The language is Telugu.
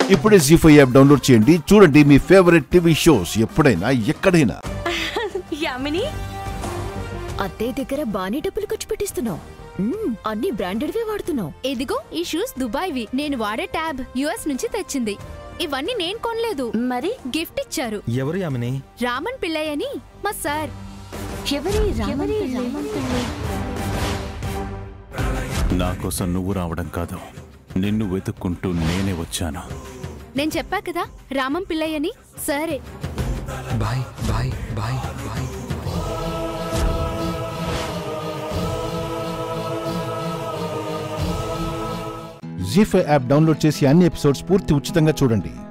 ఇప్పుడే జీ ఫైవ్ యాప్ డౌన్లోడ్ చేయండి చూడండి మీ ఫేవరెట్ టీవీ షోస్ ఎప్పుడైనా ఎక్కడైనా యామిని అత్తయ్య దగ్గర బానే డబ్బులు ఖర్చు పెట్టిస్తున్నావు మ్మ్, అన్ని బ్రాండెడ్వే వాడుతున్నావు ఇదిగో ఈ షూస్ దుబాయ్వి నేను వాడే ట్యాబ్ యుఎస్ నుంచి తెచ్చింది ఇవన్నీ నేను కొనలేదు మరి గిఫ్ట్ ఇచ్చారు ఎవరు యామిని రామన్ పిల్లయ్య అని మా సార్ ఎవరి రామన్ పిళ్ళై? నా కోసం నువ్వు రావడం కాదు నిన్ను వెతుక్కుంటూ నేనే వచ్చాను నేను చెప్పా కదా రామం పిల్లయ్య అని సరే bye bye bye bye Zee five app download చేసి అన్ని ఎపిసోడ్స్ పూర్తి ఉచితంగా చూడండి